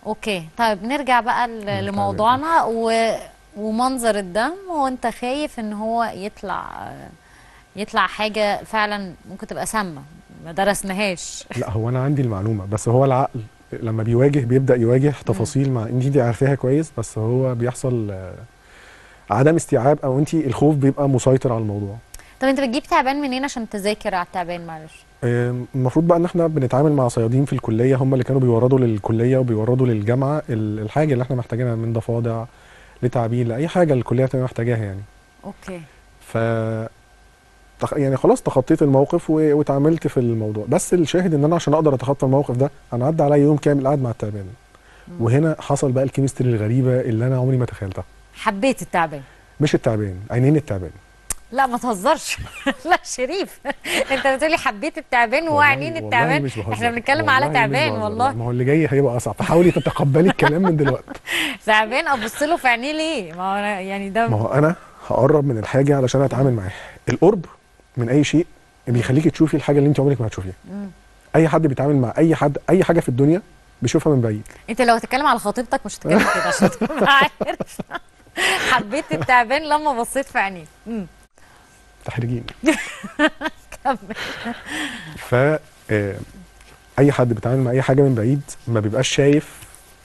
اوكي طيب نرجع بقى ل- لموضوعنا و... ومنظر الدم وانت خايف ان هو يطلع يطلع حاجه فعلا ممكن تبقى سامه ما درسناهاش لا هو انا عندي المعلومه بس هو العقل لما بيواجه بيبدا يواجه تفاصيل مع انت دي عارفاها كويس بس هو بيحصل آه، عدم استيعاب او انت الخوف بيبقى مسيطر على الموضوع طب انت بتجيب تعبان منين عشان تذاكر على التعبان معلش آم، المفروض بقى ان احنا بنتعامل مع صيادين في الكليه هم اللي كانوا بيوردوا للكليه وبيوردوا للجامعه ال- الحاجه اللي احنا محتاجينها من ضفادع لتعابين لاي حاجه الكليه بتبقى محتاجاها يعني اوكي ف تخ- يعني خلاص تخطيت الموقف و- واتعاملت في الموضوع بس الشاهد ان انا عشان اقدر اتخطى الموقف ده انا عدى عليا يوم كامل قاعد مع التعبان وهنا حصل بقى الكيمستري الغريبه اللي انا عمري ما تخيلتها حبيت التعبان مش التعبان عينين التعبان لا ما تهزرش لا شريف انت بتقولي حبيت التعبان والله- وعينين والله التعبان مش بهزر. احنا بنتكلم والله على مش تعبان بهزر. والله ما هو اللي جاي هيبقى اصعب فحاولي تتقبلي الكلام من دلوقتي تعبان ابص له في عينيه ليه ما هو أنا يعني ده ما هو انا هقرب من الحاجه علشان اتعامل معاها القرب من اي شيء بيخليكي تشوفي الحاجه اللي انت عمرك ما هتشوفيها مم. اي حد بيتعامل مع اي حد اي حاجه في الدنيا بيشوفها من بعيد انت لو هتتكلم على خطيبتك مش هتتكلم كده عشان تبقى عارف حبيت التعبان لما بصيت في عينيه مم. تحرجيني كمل ف آه، اي حد بيتعامل مع اي حاجه من بعيد ما بيبقاش شايف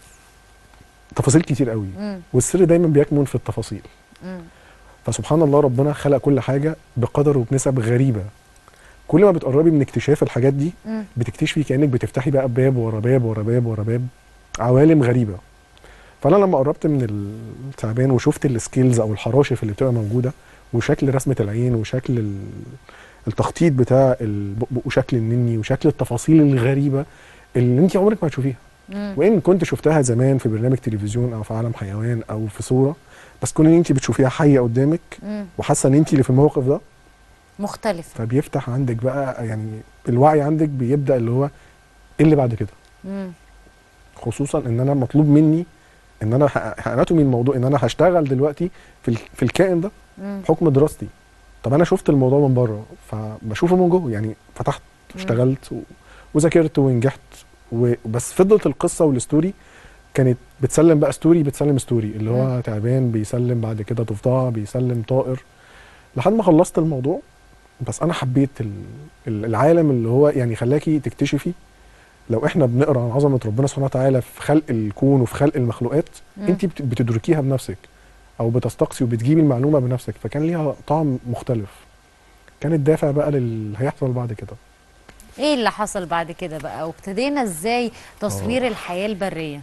تفاصيل كتير قوي مم. والسر دايما بيكمن في التفاصيل مم. فسبحان الله ربنا خلق كل حاجه بقدر وبنسب غريبه كل ما بتقربي من اكتشاف الحاجات دي مم. بتكتشفي كانك بتفتحي بقى باب ورا باب ورا باب ورا باب عوالم غريبه فانا لما قربت من التعبان وشفت السكيلز او الحراشف اللي بتبقى موجوده وشكل رسمه العين وشكل ال- التخطيط بتاع البؤبؤ وشكل النني وشكل التفاصيل الغريبه اللي انت عمرك ما هتشوفيها مم. وان كنت شفتها زمان في برنامج تلفزيون او في عالم حيوان او في صوره بس كون ان انت بتشوفيها حيه قدامك مم. وحاسه ان انت اللي في الموقف ده مختلف فبيفتح عندك بقى يعني الوعي عندك بيبدا اللي هو ايه اللي بعد كده مم. خصوصا ان انا مطلوب مني ان انا اناتومي الموضوع ان انا هشتغل دلوقتي في ال- في الكائن ده مم. بحكم دراستي طب انا شفت الموضوع من بره فبشوفه من جوه يعني فتحت اشتغلت و- وذاكرت ونجحت و- بس فضلت القصه والستوري كانت بتسلم بقى ستوري بتسلم ستوري اللي هو تعبان بيسلم بعد كده ضفدع بيسلم طائر لحد ما خلصت الموضوع بس انا حبيت ال- ال- العالم اللي هو يعني خلاكي تكتشفي لو احنا بنقرا عن عظمه ربنا سبحانه وتعالى في خلق الكون وفي خلق المخلوقات مم. انت بت- بتدركيها بنفسك او بتستقصي وبتجيبي المعلومه بنفسك فكان ليها طعم مختلف كان الدافع بقى للي هيحصل بعد كده ايه اللي حصل بعد كده بقى وابتدينا ازاي تصوير الحياه البريه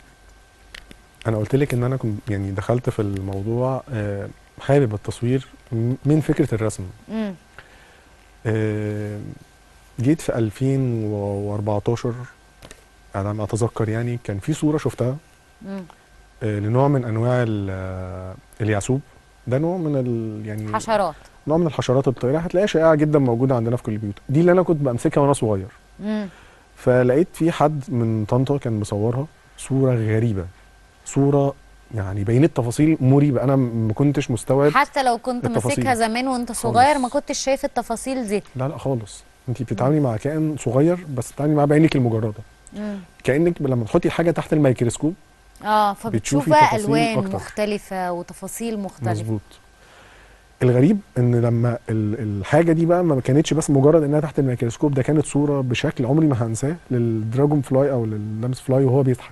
انا قلت لك ان انا كنت يعني دخلت في الموضوع آه، حابب التصوير م- من فكره الرسم مم. آه، جيت في 2014 على ما اتذكر يعني كان في صوره شفتها مم. آه، لنوع من انواع ال- آه، اليعسوب ده نوع من ال يعني حشرات نوع من الحشرات الطائره هتلاقيها شائعه جدا موجوده عندنا في كل البيوت دي اللي انا كنت بمسكها وانا صغير مم. فلقيت في حد من طنطا كان مصورها صوره غريبه صوره يعني بينت تفاصيل مريبه انا ما كنتش مستوعب حتى لو كنت التفاصيل. ماسكها زمان وانت صغير ما كنتش شايف التفاصيل دي لا لا خالص انت بتتعاملي مع كائن صغير بس بتتعاملي معاه بعينك المجرده مم. كانك لما تحطي حاجه تحت الميكروسكوب اه فبتشوف بتشوفي بقى تفاصيل الوان أكتر. مختلفه وتفاصيل مختلفه مظبوط الغريب ان لما ال- الحاجه دي بقى ما كانتش بس مجرد انها تحت الميكروسكوب ده كانت صوره بشكل عمري ما هنساه للدراجون فلاي او لللمس فلاي وهو بيضحك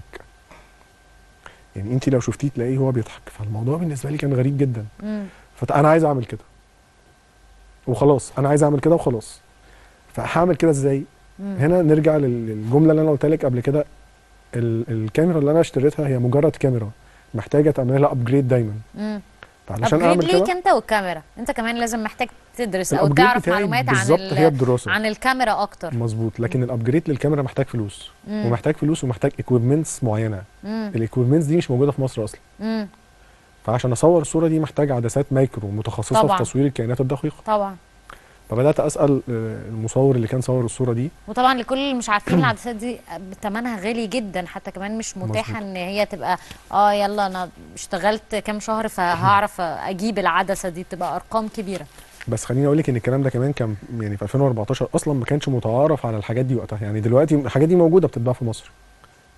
يعني انت لو شفتيه تلاقيه هو بيضحك فالموضوع بالنسبه لي كان غريب جدا مم. فانا عايز اعمل كده وخلاص انا عايز اعمل كده وخلاص فهعمل كده ازاي مم. هنا نرجع لل- للجمله اللي انا قلت لك قبل كده ال- الكاميرا اللي انا اشتريتها هي مجرد كاميرا محتاجه تعمل لها ابجريد دايما مم. فعلشان ابجريد اعمل ليك كده انت والكاميرا انت كمان لازم محتاج تدرس او الأبجريد تعرف بتاعي معلومات عن بالظبط ال- هي الدراسة. عن الكاميرا اكتر مظبوط لكن الابجريد للكاميرا محتاج فلوس مم. ومحتاج فلوس ومحتاج اكويبمنتس معينه مم. الاكويبمنتس دي مش موجوده في مصر اصلا مم. فعشان اصور الصوره دي محتاج عدسات مايكرو متخصصه طبعاً. في تصوير الكائنات الدقيقه طبعا فبدات اسال آه، المصور اللي كان صور الصوره دي وطبعا لكل اللي مش عارفين العدسات دي ثمنها غالي جدا حتى كمان مش متاحه مظبوط. ان هي تبقى اه يلا انا اشتغلت كام شهر فهعرف اجيب العدسه دي بتبقى ارقام كبيره بس خليني اقول لك ان الكلام ده كمان كان يعني في 2014 اصلا ما كانش متعارف على الحاجات دي وقتها يعني دلوقتي الحاجات دي موجوده بتتباع في مصر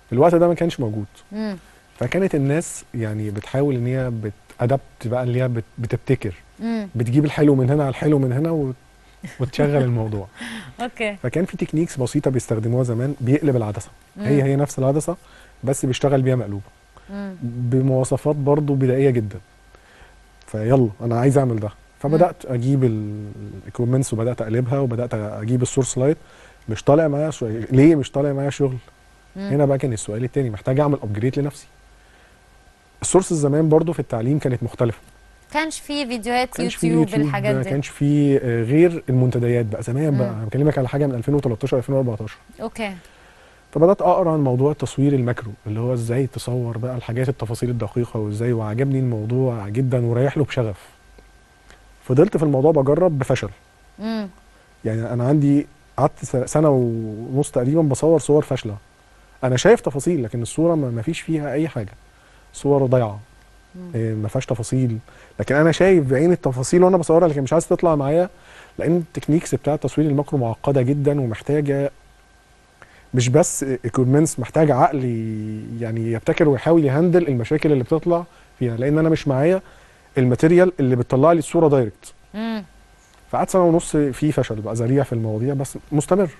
الوقت ده ما كانش موجود مم. فكانت الناس يعني بتحاول ان هي بتادبت بقى اللي هي بت- بتبتكر مم. بتجيب الحلو من هنا على الحلو من هنا وت- وتشغل الموضوع اوكي فكان في تكنيكس بسيطه بيستخدموها زمان بيقلب العدسه مم. هي هي نفس العدسه بس بيشتغل بيها مقلوبه مم. بمواصفات برضو بدائيه جدا فيلا انا عايز اعمل ده فبدات اجيب الايكويبمنتس وبدات اقلبها وبدات اجيب السورس لايت مش طالع معايا شوية. ليه مش طالع معايا شغل مم. هنا بقى كان السؤال التاني محتاج اعمل ابجريد لنفسي السورس زمان برضو في التعليم كانت مختلفه كانش في فيديوهات كانش في يوتيوب يوتيوب الحاجات ما دي كانش في آه، غير المنتديات بقى زمان بقى مم. انا بكلمك على حاجه من 2013 2014 اوكي فبدات اقرا عن موضوع التصوير الماكرو اللي هو ازاي تصور بقى الحاجات التفاصيل الدقيقه وازاي وعجبني الموضوع جدا ورايح له بشغف فضلت في الموضوع بجرب بفشل مم. يعني انا عندي قعدت س- سنه ونص تقريبا بصور صور فاشله انا شايف تفاصيل لكن الصوره ما ما فيش فيها اي حاجه صور ضايعه مم. إيه، ما فيهاش تفاصيل لكن انا شايف بعين التفاصيل وانا بصورها لكن مش عايز تطلع معايا لان التكنيكس بتاع تصوير الماكرو معقده جدا ومحتاجه مش بس ايكويبمنتس محتاجه عقل ي- يعني يبتكر ويحاول يهندل المشاكل اللي بتطلع فيها لان انا مش معايا الماتيريال اللي بتطلع لي الصوره دايركت مم. فقعدت سنه ونص في فشل بقى ذريع في المواضيع بس مستمر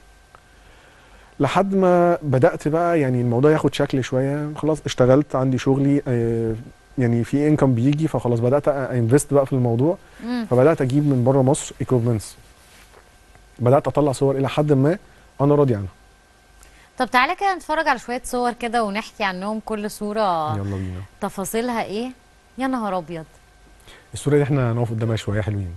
لحد ما بدات بقى يعني الموضوع ياخد شكل شويه خلاص اشتغلت عندي شغلي آه، يعني في انكم بيجي فخلاص بدات انفست بقى في الموضوع مم. فبدات اجيب من بره مصر ايكويبمنتس بدات اطلع صور الى حد ما انا راضي عنها طب تعالى كده نتفرج على شوية صور كده ونحكي عنهم كل صورة يلا بينا تفاصيلها ايه يا نهار ابيض الصوره دي احنا هنقف قدامها شويه حلوين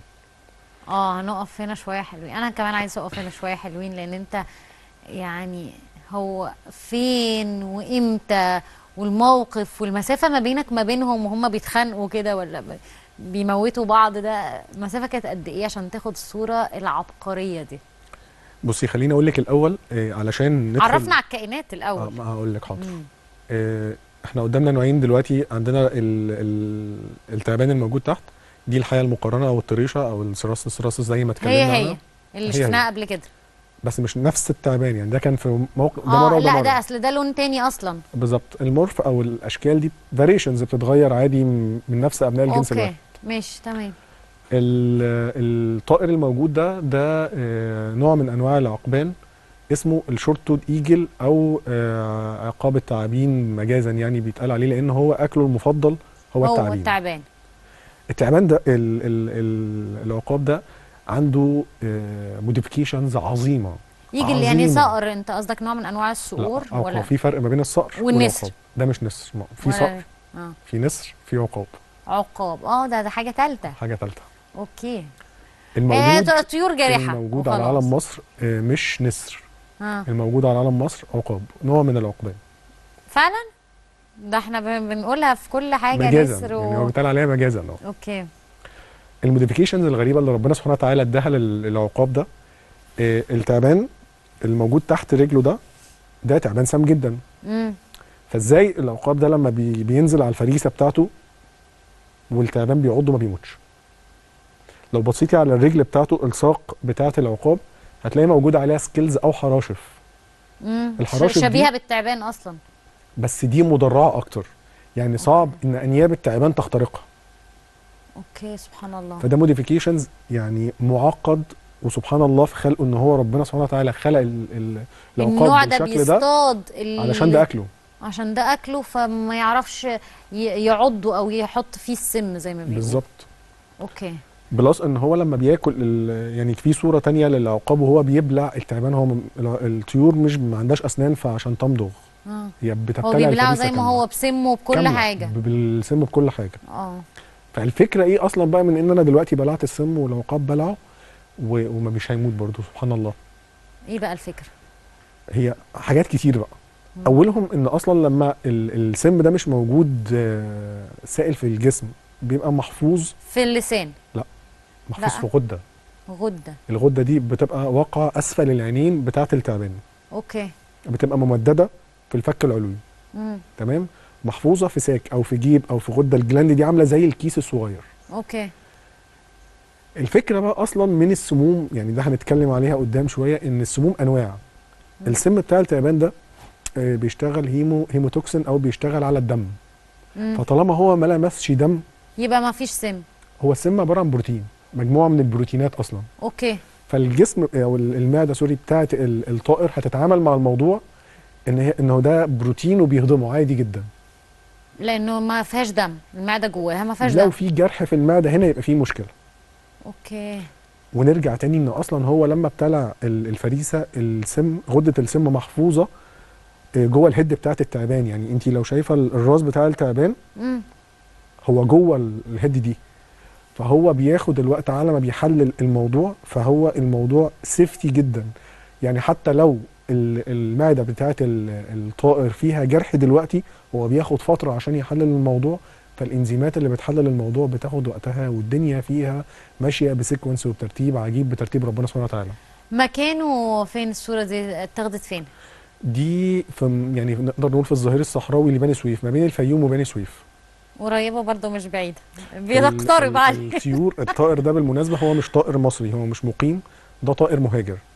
اه هنقف هنا شوية حلوين انا كمان عايزة اقف هنا شوية حلوين لان انت يعني هو فين وامتى والموقف والمسافة ما بينك ما بينهم وهم بيتخانقوا كده ولا ب- بيموتوا بعض ده المسافة كانت قد ايه عشان تاخد الصورة العبقرية دي بصي خليني اقول لك الاول آه، علشان ندخل عرفنا على الكائنات اه الاول ما هقول لك حاضر مم. آه، احنا قدامنا نوعين دلوقتي عندنا ال ال التعبان الموجود تحت دي الحياه المقارنه او الطريشه او السراس السراس زي ما اتكلمنا هي عنها هي اللي هي شفناها هي. قبل كده بس مش نفس التعبان يعني ده كان في موقع ده اه مره وده لا مره ده اصل ده لون تاني اصلا بالظبط المورف او الاشكال دي فاريشنز بتتغير عادي من من نفس ابناء الجنس اوكي الواحد ماشي تمام ال- الطائر الموجود ده ده آه، نوع من انواع العقبان اسمه الشورت تود ايجل او آه، عقاب التعابين مجازا يعني بيتقال عليه لان هو اكله المفضل هو هو التعابين التعبان التعبان ده ال ال ال العقاب ده عنده موديفيكيشنز عظيمه يجي اللي يعني عظيمة. صقر انت قصدك نوع من انواع الصقور لا ولا ولا في فرق ما بين الصقر والنسر. والعقاب ده مش نسر ما- في ولا- صقر اه في نسر في عقاب عقاب اه ده ده حاجه ثالثه حاجه ثالثه اوكي هي الموجود ط- طيور جارحه الموجود على وخلاص. علم مصر آه، مش نسر اه الموجود على علم مصر عقاب نوع من العقبان فعلا ده احنا بن- بنقولها في كل حاجه مجازا نسر يعني و... هو بيتقال عليها مجازا اه اوكي الموديفيكيشنز الغريبه اللي ربنا سبحانه وتعالى اداها لل- للعقاب ده آه، التعبان الموجود تحت رجله ده ده تعبان سام جدا امم فازاي العقاب ده لما بي بينزل على الفريسه بتاعته والتعبان بيعضه ما بيموتش لو بصيتي على الرجل بتاعته الساق بتاعه العقاب هتلاقي موجود عليها سكيلز او حراشف امم الحراشف دي- شبيهه بالتعبان اصلا بس دي مدرعه اكتر يعني صعب ان انياب التعبان تخترقها اوكي سبحان الله فده موديفيكيشنز يعني معقد وسبحان الله في خلقه ان هو ربنا سبحانه وتعالى خلق ال- ال- النوع العقاب ده بالشكل ده بيصطاد ال- علشان ده اكله عشان ده اكله فما يعرفش ي- يعضه او يحط فيه السم زي ما بيقولوا بالظبط اوكي بلس ان هو لما بياكل ال- يعني في صوره تانية للعقاب وهو بيبلع التعبان هو م- ال- الطيور مش ما عندهاش اسنان فعشان تمضغ اه هي بتبتلع هو بيبلعه الفريسة زي ما كاملة. هو بسمه بكل كاملة، حاجه ب- بالسم بكل حاجه اه فالفكره ايه اصلا بقى من ان انا دلوقتي بلعت السم والعقاب بلعه و- وما مش هيموت برضه سبحان الله ايه بقى الفكره هي حاجات كتير بقى اولهم ان اصلا لما ال- السم ده مش موجود آه، سائل في الجسم بيبقى محفوظ في اللسان محفوظ لا. في غده غده الغده دي بتبقى واقعه اسفل العينين بتاعه التعبان اوكي بتبقى ممدده في الفك العلوي امم تمام محفوظه في ساك او في جيب او في غده الجلاند دي عامله زي الكيس الصغير اوكي الفكره بقى اصلا من السموم يعني ده هنتكلم عليها قدام شويه ان السموم انواع السم بتاع التعبان ده آه، بيشتغل هيمو هيموتوكسين او بيشتغل على الدم مم. فطالما هو ما لمسش دم يبقى ما فيش سم هو السم عباره عن بروتين مجموعه من البروتينات اصلا اوكي فالجسم او المعده سوري بتاعه ال- الطائر هتتعامل مع الموضوع ان هي انه ده بروتين وبيهضمه عادي جدا لانه ما فيهاش دم المعده جواها ما فيهاش لو دم في جرح في المعده هنا يبقى في مشكله اوكي ونرجع تاني ان اصلا هو لما ابتلع ال- الفريسه السم غده السم محفوظه آه، جوه الهيد بتاعت التعبان يعني انت لو شايفه ال- الراس بتاع التعبان امم هو جوه ال- الهيد دي فهو بياخد الوقت على ما بيحلل الموضوع فهو الموضوع سيفتي جدا يعني حتى لو ال- المعده بتاعت ال- الطائر فيها جرح دلوقتي هو بياخد فتره عشان يحلل الموضوع فالانزيمات اللي بتحلل الموضوع بتاخد وقتها والدنيا فيها ماشيه بسيكونس وبترتيب عجيب بترتيب ربنا سبحانه وتعالى مكانه فين الصوره دي اتاخدت فين دي في يعني نقدر نقول في الظهير الصحراوي لبني سويف ما بين الفيوم وبني سويف قريبه برضه مش بعيده ال- بيقترب ال- عليه الطيور الطائر ده بالمناسبه هو مش طائر مصري هو مش مقيم ده طائر مهاجر